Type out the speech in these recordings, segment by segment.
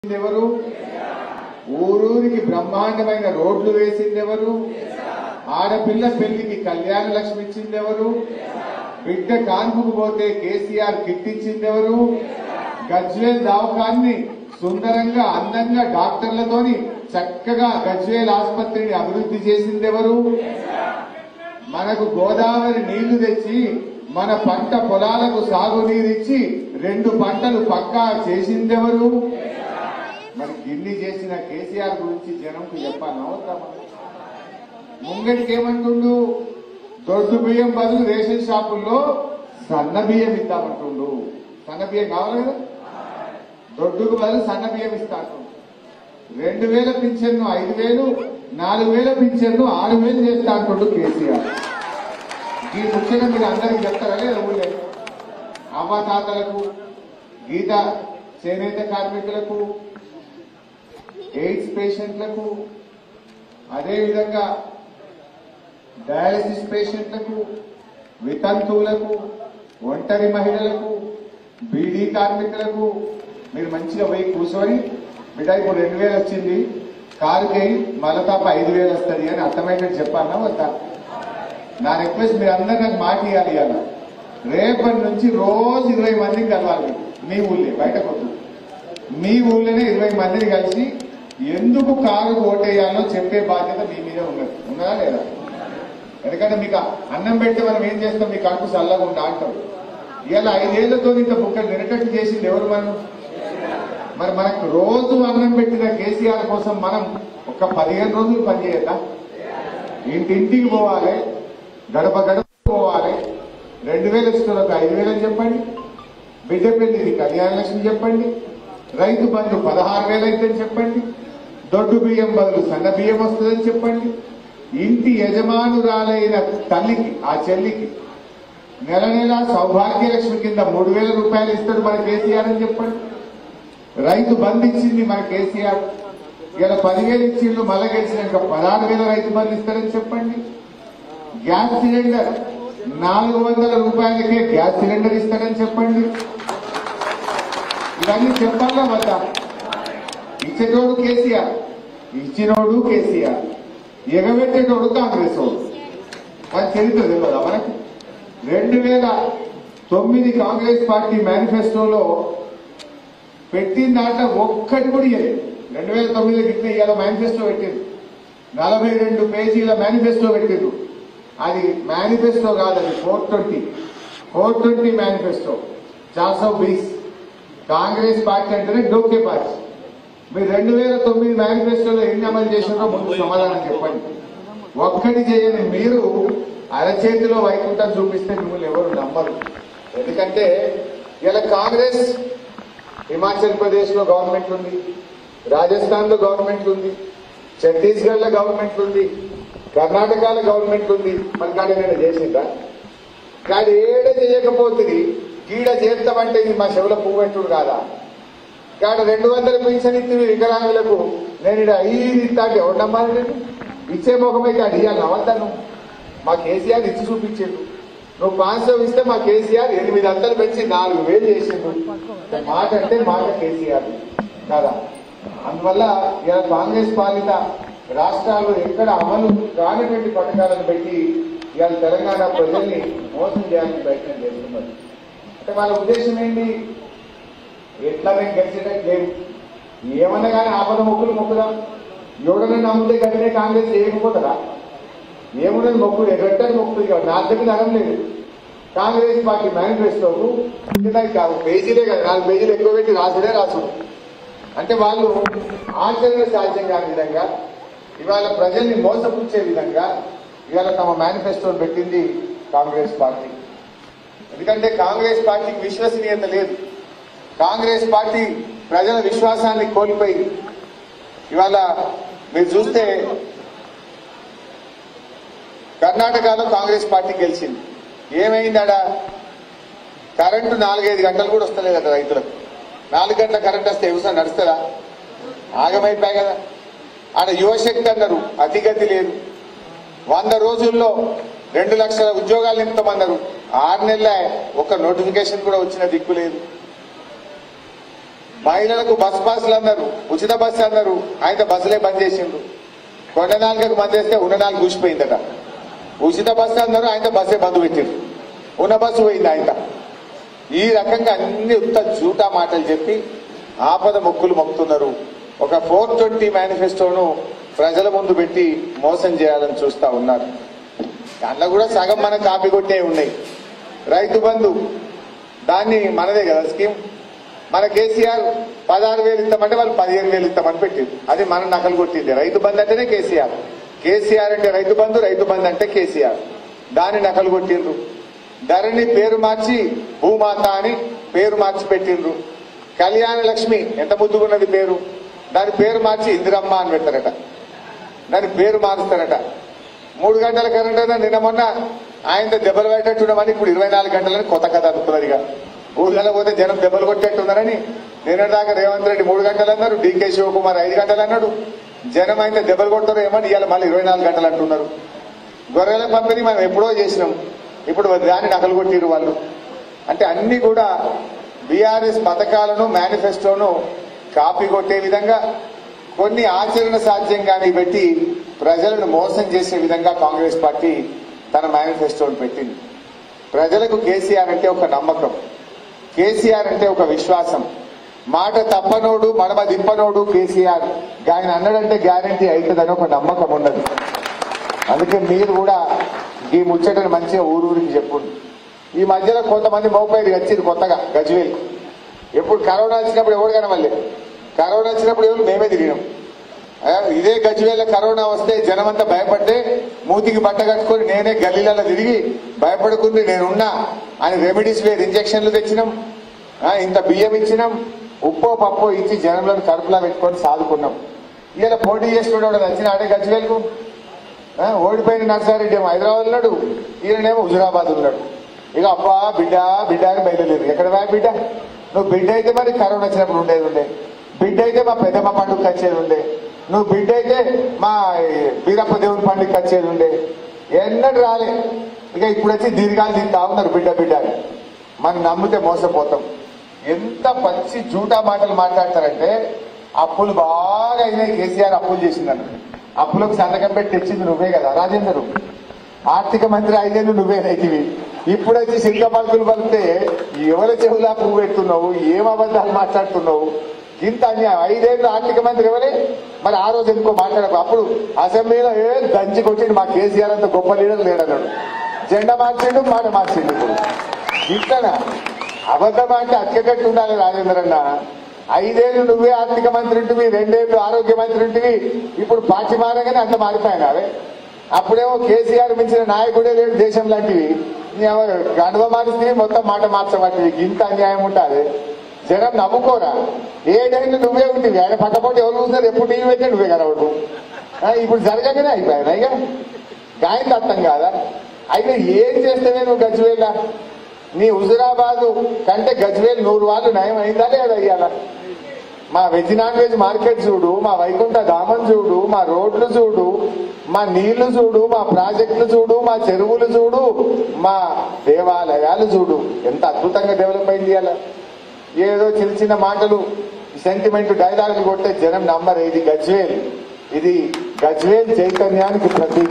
ఎవరు ఊరూరికి బ్రహ్మాండమైన రోడ్లు వేసింది ఎవరు ఆడపిల్ల పెళ్లికి కళ్యాణ లక్ష్మి ఇచ్చింది ఎవరు బిడ్డ కాన్పుకు పోతే కేసీఆర్ కిట్ ఇచ్చింది ఎవరు గజ్వేల్ దవాఖాన్ని సుందరంగా అందంగా డాక్టర్లతోని చక్కగా గజ్వేల్ ఆసుపత్రిని అభివృద్ధి చేసింది ఎవరు మనకు గోదావరి నీళ్లు తెచ్చి మన పంట పొలాలకు సాగునీరిచ్చి రెండు పంటలు పక్కా చేసిందెవరు మరి గిన్ని చేసిన కేసీఆర్ గురించి జనంకు చెప్పాలి అవసరమా ముంగటికి ఏమంటుండు దొడ్డు బియ్యం బదులు రేషన్ షాపుల్లో సన్న బియ్యం ఇద్దామంటుండు సన్న బియ్యం కావాలి కదా దొడ్డుకు బదులు సన్న బియ్యం ఇస్తా అంటుండు రెండు వేల పింఛన్ను ఐదు వేలు నాలుగు వేల పింఛన్ను ఆరు వేలు చేస్తా అంటుండు కేసీఆర్ ఈ ముఖ్యంగా మీరు అందరికి చెప్తారా లేదా ఊళ్ళే అవ్వతాతలకు గీత చేనేత కార్మికులకు ఎయిడ్స్ పేషెంట్లకు అదేవిధంగా డయాలసిస్ పేషెంట్లకు వితంతువులకు ఒంటరి మహిళలకు బీడీ కార్మికులకు మీరు మంచిగా పోయి కూర్చొని బిడ్డ ఇప్పుడు రెండు వేలు వచ్చింది కారుకి మళ్ళా తప్ప ఐదు వేలు వస్తుంది అని అర్థమైనట్టు చెప్పాలన్నా వద్దా నా రిక్వెస్ట్ మీరు అందరు నాకు మాట ఇవ్వాలి ఇవాళ రేపటి నుంచి రోజు ఇరవై మందిని కలవాలి మీ ఊళ్ళే బయటకు వద్దు మీ ఊళ్ళోనే ఇరవై మందిని కలిసి ఎందుకు కారు ఓటేయాలో చెప్పే బాధ్యత మీ మీద ఉన్నది ఉన్నదా లేదా ఎందుకంటే మీకు అన్నం పెడితే మనం ఏం చేస్తాం మీ కడుపు చల్లగా ఉందా అంటాం ఇలా ఐదేళ్లతో ఇంత బుక్కలు నిరకట్టు చేసింది ఎవరు మనం మరి మనకు రోజు అన్నం పెట్టిన కేసీఆర్ కోసం మనం ఒక పదిహేను రోజులు పనిచేయద్దా ఇంటింటికి పోవాలి గడప గడప పోవాలి రెండు వేలు ఇస్తున్నారు ఐదు వేలు అని చెప్పండి బిడ్డ పెళ్లికి కళ్యాణ లక్ష్మి చెప్పండి రైతు బంధు పదహారు వేలు అయితే చెప్పండి దొడ్డు బియ్యం బదులు సన్న బియ్యం వస్తుందని చెప్పండి ఇంటి యజమానురాలైన తల్లికి ఆ చెల్లికి నెల నెల సౌభాగ్యలక్ష్మి కింద మూడు వేల రూపాయలు ఇస్తాడు మన కేసీఆర్ అని చెప్పండి రైతు బంధు ఇచ్చింది మన కేసీఆర్ ఇలా పదివేలు ఇచ్చిండు మళ్ళా గెలిచినాక పదహారు వేల రైతు బంధు ఇస్తారని చెప్పండి గ్యాస్ సిలిండర్ నాలుగు వందల రూపాయలకే గ్యాస్ సిలిండర్ ఇస్తారని చెప్పండి ఇవన్నీ చెప్పాలా వద్దా ఇచ్చేటోడు కేసీఆర్ ఇచ్చినోడు కేసీఆర్ ఎగబెట్టేటోడు కాంగ్రెస్ వాడు మన చరిత్ర తెలియదా మనకి రెండు వేల తొమ్మిది కాంగ్రెస్ పార్టీ మేనిఫెస్టోలో పెట్టిన దాంట్లో ఒక్కటి కూడా ఇవ్వలేదు రెండు వేల తొమ్మిదిలో గిట్ల ఇవాళ మేనిఫెస్టో పెట్టింది నలభై రెండు పేజీల మేనిఫెస్టో పెట్టిండ్రు అది మేనిఫెస్టో కాదు అది four twenty four twenty manifesto చార్ సౌ బీస్ కాంగ్రెస్ పార్టీ అంటేనే డోకే పార్టీ మీరు రెండు వేల తొమ్మిది మేనిఫెస్టోలో ఎన్ని అమలు చేసినారో ముందు సమాధానం చెప్పండి ఒక్కటి చేయని మీరు అరచేతిలో వైకుంఠం చూపిస్తే మిమ్మల్ని ఎవరు నమ్మరు ఎందుకంటే ఇలా కాంగ్రెస్ హిమాచల్ ప్రదేశ్ లో గవర్నమెంట్ ఉంది రాజస్థాన్ లో గవర్నమెంట్ ఉంది ఛత్తీస్గఢ్ లో గవర్నమెంట్ ఉంది కర్ణాటకలో గవర్నమెంట్ ఉంది మన కాడ ఏమైనా చేసిందా కాదు ఏడ చేయకపోతుంది గీడ చేస్తామంటే ఇది మా చెవుల పువ్వు పెట్టుడు కాదా కాడ రెండు వందల పింఛన్ ఇచ్చింది వికలాంగులకు నేను ఇక్కడ ఐదు ఇస్తా అంటే ఎవరు నమ్మాలి నేను? ఇచ్చే ముఖమైతే అది ఇవ్వాలి నవ్వుతాను మా కేసీఆర్ ఇచ్చి చూపించిండు నువ్వు పాంచ్ ఇస్తే మా కేసీఆర్ ఎనిమిది వందలు పెంచి నాలుగు వేలు చేసిండు మాట అంటే మాట కేసీఆర్ కదా అందువల్ల ఇలా కాంగ్రెస్ పాలిత రాష్ట్రాలు ఎక్కడ అమలు కానిటువంటి పథకాలను పెట్టి ఇవాళ తెలంగాణ ప్రజల్ని మోసం చేయాలని ప్రయత్నం చేస్తున్నారు అంటే వాళ్ళ ఉద్దేశం ఏంటి ఎట్లా మేము గెలిచేటట్టు లేదు ఏమన్నా కానీ ఆపద మొక్కులు మొక్కుదాం ఎవడన్నా నమ్మితే గట్టినే కాంగ్రెస్ చేయకపోతారా ఏమున్నది మొక్కులు ఎగట్టని మొక్కులు కాదు నా దగ్గర అనం లేదు కాంగ్రెస్ పార్టీ మేనిఫెస్టోకు కింద కాదు పేజీలే కదా నాలుగు పేజీలు ఎక్కువ పెట్టి రాసుడే రాసుడు అంటే వాళ్ళు ఆచరణ సాధ్యం కాని విధంగా ఇవాళ ప్రజల్ని మోసపుచ్చే విధంగా ఇవాళ తమ మేనిఫెస్టోని పెట్టింది కాంగ్రెస్ పార్టీ ఎందుకంటే కాంగ్రెస్ పార్టీకి విశ్వసనీయత లేదు కాంగ్రెస్ పార్టీ ప్రజల విశ్వాసాన్ని కోల్పోయి ఇవాళ మీరు చూస్తే కర్ణాటకలో కాంగ్రెస్ పార్టీ గెలిచింది ఏమైందాడ కరెంటు నాలుగైదు గంటలు కూడా వస్తలేదట రైతులకు నాలుగు గంటల కరెంట్ వస్తే వ్యవసాయం నడుస్తుందా ఆగమైపోయాయి కదా ఆడ యువశక్తి అన్నారు అతిగతి లేదు వంద రోజుల్లో రెండు లక్షల ఉద్యోగాలు నింపుతామన్నారు ఆరు నెలల ఒక నోటిఫికేషన్ కూడా వచ్చిన దిక్కు లేదు మహిళలకు బస్ పాస్లు అన్నారు ఉచిత బస్సు అన్నారు ఆయన బస్సులే బంద్ చేసిండ్రు కొండ నాలుగకు బంద్ చేస్తే ఉన్న నాలుగు కూసిపోయిందట ఉచిత బస్సు అన్నారు ఆయన బస్సే బంద్ పెట్టిండ్రు ఉన్న బస్సు పోయింది ఆయన ఈ రకంగా అన్ని ఉత్త జూటా మాటలు చెప్పి ఆపద మొక్కులు మొక్కుతున్నారు ఒక ఫోర్ ట్వంటీ మేనిఫెస్టోను ప్రజల ముందు పెట్టి మోసం చేయాలని చూస్తా ఉన్నారు దాంట్లో కూడా సగం మన కాపీ కొట్టే ఉన్నాయి రైతు బంధు దాన్ని మనదే కదా స్కీమ్ మన కేసీఆర్ పదహారు వేలు ఇస్తామంటే వాళ్ళు పదిహేను వేలు ఇస్తామని పెట్టింది అది మన నకలు కొట్టింది రైతు బంధు అంటేనే కేసీఆర్ కేసీఆర్ అంటే రైతు బంధు రైతు బంధు అంటే కేసీఆర్ దాన్ని నకలు కొట్టిండ్రు ధరణి పేరు మార్చి భూమాత అని పేరు మార్చి పెట్టిండ్రు కళ్యాణ లక్ష్మి ఎంత ముద్దుగున్నది పేరు దాని పేరు మార్చి ఇందిరమ్మ అని పెడతారట దాని పేరు మారుస్తారట మూడు గంటల కరెంట్ అయినా నిన్న మొన్న ఆయన దెబ్బలు పెట్టేట్టున్నామని ఇప్పుడు ఇరవై నాలుగు గంటలని కొత్త కథ అనుకున్నారు ఇక ఊళ్ళలో పోతే జనం దెబ్బలు కొట్టేట్టున్నారని నిన్నటిదాకా రేవంత్ రెడ్డి మూడు గంటలు అన్నారు డీకే శివకుమార్ ఐదు గంటలు అన్నాడు జనం ఆయన దెబ్బలు కొడతారు ఏమని ఇవాళ మళ్ళీ ఇరవై నాలుగు గంటలు అంటున్నారు గొర్రెల పంపిణీ మనం ఎప్పుడో చేసినాం ఇప్పుడు దాన్ని నకలు కొట్టిరు వాళ్ళు అంటే అన్ని కూడా బీఆర్ఎస్ పథకాలను మేనిఫెస్టోను కాపీ కొట్టే విధంగా కొన్ని ఆచరణ సాధ్యం కానీ పెట్టి ప్రజలను మోసం చేసే విధంగా కాంగ్రెస్ పార్టీ తన మేనిఫెస్టోను పెట్టింది ప్రజలకు కేసీఆర్ అంటే ఒక నమ్మకం కేసీఆర్ అంటే ఒక విశ్వాసం మాట తప్పనోడు మడమ దిప్పనోడు కేసీఆర్ ఆయన అన్నాడంటే గ్యారంటీ అవుతుందని ఒక నమ్మకం ఉన్నది అందుకే మీరు కూడా ఈ ముచ్చటను మంచిగా ఊరూరికి చెప్పుండి ఈ మధ్యలో కొంతమంది మోపైరు వచ్చింది కొత్తగా గజ్వేల్ ఎప్పుడు కరోనా వచ్చినప్పుడు ఎవరు కనవల్లే కరోనా వచ్చినప్పుడు ఎవరు మేమే తిరిగినాం ఆ, ఇదే గజ్వేల కరోనా వస్తే జనమంతా భయపడితే మూతికి బట్ట కట్టుకొని నేనే గల్లీలలో తిరిగి భయపడుకుంది నేనున్నా అని రెమెడీస్ వేరు ఇంజక్షన్లు తెచ్చినాం ఆ, ఇంత బియ్యం ఇచ్చినాం ఉప్పో పప్పో ఇచ్చి జనంలో కడుపులా పెట్టుకొని సాదుకున్నాం ఇలా పోటీ చేస్తున్నాడు వచ్చిన ఆడే గజ్వేల్కు ఆ, ఓడిపోయిన నర్సారెడ్డి ఏమో హైదరాబాద్ ఉన్నాడు ఈయననేమో హుజురాబాద్ ఉన్నాడు ఇక అబ్బా బిడ్డ బిడ్డ అని బయలుదేరు ఎక్కడ వా బిడ్డ నువ్వు బిడ్డ అయితే మరి కరోనా వచ్చినప్పుడు ఉండేది ఉండే బిడ్డ అయితే మా పెద్దమ్మ పండుగకి వచ్చేది ఉండే నువ్వు బిడ్డ అయితే మా వీరప్ప దేవుని పండుగకి వచ్చేది ఉండే ఎన్నడూ రాలే ఇక ఇప్పుడు వచ్చి దీర్ఘాలు తింటా ఉన్నారు బిడ్డ బిడ్డ అని మనం నమ్మితే మోసపోతాం ఎంత పచ్చి జూటా మాటలు మాట్లాడతారంటే అప్పులు బాగా అయినాయి కేసీఆర్ అప్పులు చేసిందన్న అప్పులకు సంతకం పెట్టి తెచ్చింది నువ్వే కదా రాజేందరు ఆర్థిక మంత్రి ఐదేళ్ళు నువ్వే రైతువి ఇప్పుడు వచ్చి శిల్క పలుకులు పలికితే ఎవరి చెవులా పువ్వు పెడుతున్నావు ఏం అబద్ధాలు మాట్లాడుతున్నావు ఇంత అన్యాయం ఐదేళ్ళు ఆర్థిక మంత్రి ఎవరే మరి ఆ రోజు ఎందుకో మాట్లాడకు అప్పుడు అసెంబ్లీలో ఏ దంచి కొట్టిండు మా కేసీఆర్ అంత గొప్ప లీడర్ లేడన్నాడు జెండా మార్చిండు మాట మార్చిండు ఇప్పుడు ఇట్లనా అబద్ధం అంటే అక్కడట్టు ఉండాలి రాజేంద్ర అన్న ఐదేళ్లు నువ్వే ఆర్థిక మంత్రి ఉంటివి రెండేళ్లు ఆరోగ్య మంత్రి ఉంటివి ఇప్పుడు పార్టీ మారగానే అంత మారిపోయినావే అప్పుడేమో కేసీఆర్ మించిన నాయకుడే లేడు దేశం లాంటివి గడవ మారిస్తే మొత్తం మాట మార్చబట్టివి ఇంత అన్యాయం ఉంటుంది జనం నమ్ముకోరా ఏడేళ్ళు నువ్వే ఉంటుంది ఆయన పక్కపోతే ఎవరు చూస్తారు ఎప్పుడు టీవీ పెట్టే నువ్వే కనబడు ఆ, ఇప్పుడు జరగగానే అయిపోయాను ఇక గాయం అర్థం కాదా అయితే ఏం చేస్తేనే నువ్వు గజ్వేలా నీ హుజురాబాదు కంటే గజ్వేల్ నూరు వాళ్ళు నయం అయిందా లేదా ఇయ్యాల మా వెజ్ నాన్ వెజ్ మార్కెట్ చూడు మా వైకుంఠ ధామం చూడు మా రోడ్లు చూడు మా నీళ్లు చూడు మా ప్రాజెక్టులు చూడు మా చెరువులు చూడు మా దేవాలయాలు చూడు ఎంత అద్భుతంగా డెవలప్ అయింది అలా ఏదో చిన్న చిన్న మాటలు సెంటిమెంట్ డైలాగులు కొట్టే జనం నమ్మరు ఇది గజ్వేల్ ఇది గజ్వేల్ చైతన్యానికి ప్రతీక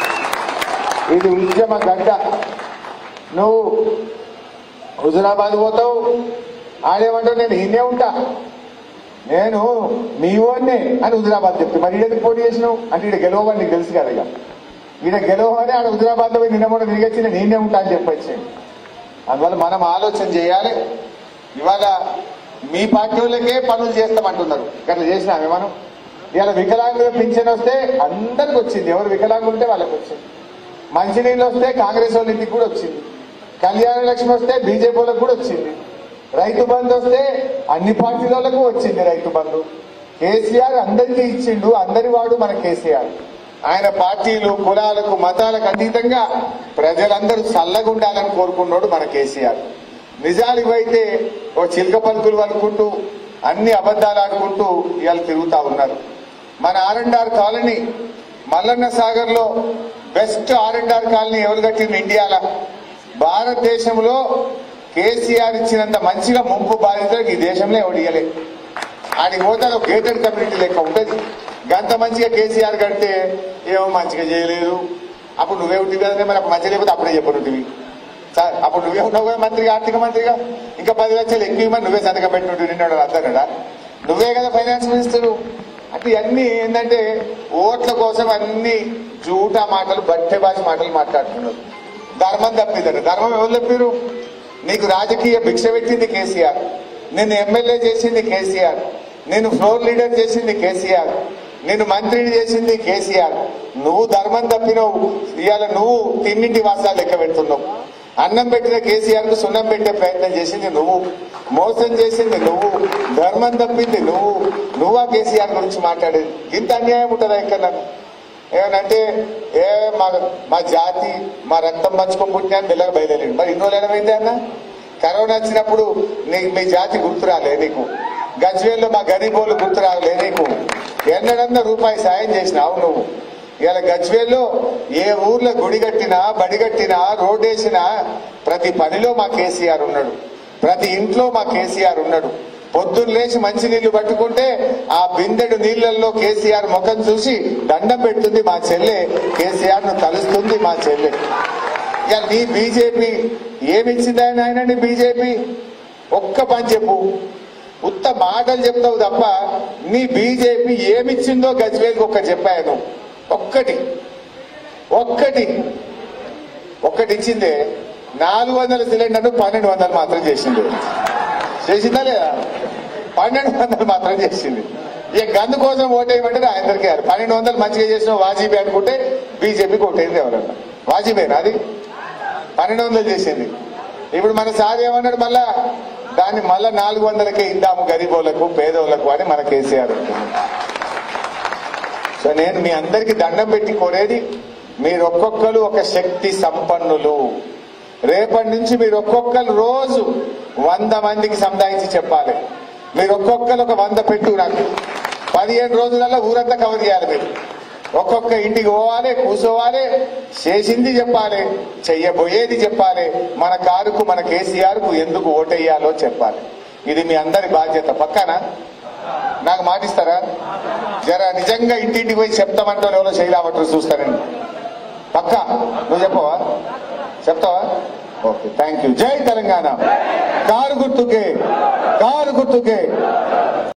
ఇది ఉద్యమ గడ్డ నువ్వు హుజురాబాద్ పోతావు ఆడేమంటావు నేను ఇన్నే ఉంటా నేను మీ ఓన్నే అని హుజురాబాద్ చెప్తే మరి ఈడకి పోటీ చేసినావు అంటే ఈడ గెలవని నీకు తెలుసు కదా ఇక ఈడ గెలవని ఆడ హుజురాబాద్ లో పోయి నిన్న మొన్న తిరిగొచ్చి నేను ఈయనే ఉంటా అని చెప్పొచ్చు అందువల్ల మనం ఆలోచన చేయాలి ఇవాళ మీ పార్టీ వాళ్ళకే పనులు చేస్తామంటున్నారు ఇట్లా చేసినామే మనం ఇవాళ వికలాంగుల పింఛన్ వస్తే అందరికి వచ్చింది ఎవరు వికలాంగులు ఉంటే వాళ్ళకి వచ్చింది మంచినీళ్ళు వస్తే కాంగ్రెస్ వాళ్ళ ఇంటికి కూడా వచ్చింది కళ్యాణ లక్ష్మి వస్తే బీజేపీ వాళ్ళకి కూడా వచ్చింది రైతు బంధు వస్తే అన్ని పార్టీలకు వచ్చింది రైతు బంధు కేసీఆర్ అందరికీ ఇచ్చిండు అందరి వాడు మన కేసీఆర్ ఆయన పార్టీలు కులాలకు మతాలకు అతీతంగా ప్రజలందరూ చల్లగా ఉండాలని కోరుకున్నాడు మన కేసీఆర్ నిజానికి అయితే ఓ చిలక పలుకులు అనుకుంటూ అన్ని అబద్ధాలు ఆడుకుంటూ ఇవాళ తిరుగుతా ఉన్నారు మన R and R colony Mallanna Sagar లో best R and R colony ఎవరు కట్టింది ఇండియాలో భారతదేశంలో కేసీఆర్ ఇచ్చినంత మంచిగా ముంపు బాధితులకు ఈ దేశంలో ఎవడు ఇయ్యలే ఆడికి పోతే ఒక గేటెడ్ కమ్యూనిటీ లెక్క ఉంటది గంత మంచిగా కేసీఆర్ కంటే ఏమో మంచిగా చేయలేదు అప్పుడు నువ్వే ఉంటుంది కదా మరి అప్పుడు మంచిగా లేకపోతే అప్పుడే చెప్పనుంటివి సార్ అప్పుడు నువ్వే ఉన్నావు కదా మంత్రిగా ఆర్థిక మంత్రిగా ఇంకా పది లక్షలు ఎక్కువ ఇవ్వమని నువ్వే సంతకం పెట్టినట్టు నిన్నాడు అర్థనడా నువ్వే కదా ఫైనాన్స్ మినిస్టర్ అంటే ఇవన్నీ ఏంటంటే ఓట్ల కోసం అన్ని జూటా మాటలు బట్టె భాష మాటలు మాట్లాడుతున్నారు ధర్మం తప్పిదండి ధర్మం ఎవరు తప్పారు నీకు రాజకీయ భిక్ష పెట్టింది కేసీఆర్ నిన్ను ఎమ్మెల్యే చేసింది కేసీఆర్ నేను ఫ్లోర్ లీడర్ చేసింది కేసీఆర్ నేను మంత్రిని చేసింది కేసీఆర్ నువ్వు ధర్మం తప్పినవు ఇవాళ నువ్వు తిన్నింటి వాసాలు లెక్క పెడుతున్నావు అన్నం పెట్టిన కేసీఆర్ కు సున్నం పెట్టే ప్రయత్నం చేసింది నువ్వు మోసం చేసింది నువ్వు ధర్మం తప్పింది నువ్వు నువ్వా కేసీఆర్ గురించి మాట్లాడేది ఇంత అన్యాయం ఉంటుందా ఇక్కడ నాకు ఏమనంటే ఏ మా మా జాతి మా రక్తం పంచుకొని పుట్టినా అని మెల్లగా బయలుదేరింది మరి ఇన్ని రోజులు ఏమైంది అన్న కరోనా వచ్చినప్పుడు నీ మీ జాతి గుర్తు రాలే నీకు గజ్వేల్లో మా గరీబోళ్ళు గుర్తు రాలే నీకు ఎన్నడన్నా రూపాయి సాయం చేసినావు నువ్వు ఇలా గజ్వేల్లో ఏ ఊర్లో గుడి కట్టినా బడి కట్టినా రోడ్ వేసినా ప్రతి పనిలో మా కేసీఆర్ ఉన్నాడు ప్రతి ఇంట్లో మా కేసీఆర్ ఉన్నాడు పొద్దున్న లేచి మంచి నీళ్లు పట్టుకుంటే ఆ బిందెడు నీళ్లలో కేసీఆర్ ముఖం చూసి దండం పెడుతుంది మా చెల్లె కేసీఆర్ ను తలుస్తుంది మా చెల్లె ఇక నీ బీజేపీ ఏమిచ్చింది ఆయన ఆయనండి బీజేపీ ఒక్క పని చెప్పు ఉత్త మాటలు చెప్తావు తప్ప నీ బీజేపీ ఏమిచ్చిందో గజ్వేల్కి ఒక్క చెప్పాను ఒక్కటి ఒక్కటి ఒక్కటి ఇచ్చిందే నాలుగు వందల సిలిండర్ను పన్నెండు వందలు మాత్రం చేసింది చేసిందా లేదా పన్నెండు వందలు మాత్రం చేసింది ఇక గందు కోసం ఓటేయమంటే ఆయనకి గారు పన్నెండు వందలు మంచిగా చేసిన వాజీబీ అనుకుంటే బీజేపీకి ఓటేది ఎవరన్నా వాజీబేనా అది పన్నెండు వందలు చేసింది ఇప్పుడు మన సార్ ఏమన్నాడు మళ్ళా దాన్ని మళ్ళా నాలుగు వందలకే ఇద్దాము గరీబోళ్లకు పేదోళ్లకు అని మన కేసీఆర్ అంటున్నాడు. సో నేను మీ అందరికి దండం పెట్టి కోరేది మీరు ఒక్కొక్కరు ఒక శక్తి సంపన్నులు రేపటి నుంచి మీరు ఒక్కొక్కరు రోజు వంద మందికి సంధాయించి చెప్పాలి మీరు ఒక్కొక్కరు ఒక వంద పెట్టు నాకు పదిహేను రోజులలో ఊరంతా కవర్ చేయాలి మీరు ఒక్కొక్క ఇంటికి పోవాలి కూర్చోవాలి చేసింది చెప్పాలి చెయ్యబోయేది చెప్పాలి మన కారుకు మన కేసీఆర్ కు ఎందుకు ఓటేయాలో చెప్పాలి ఇది మీ అందరి బాధ్యత పక్కన నాకు మాటిస్తారా జర నిజంగా ఇంటింటికి పోయి చెప్తామంటే ఎవరో చేయలేమంటారు చూస్తానండి పక్క నువ్వు చెప్పవా చెప్తావా ఓకే థ్యాంక్ యూ జై తెలంగాణ కారు గుర్తుకే కారు గుర్తుకే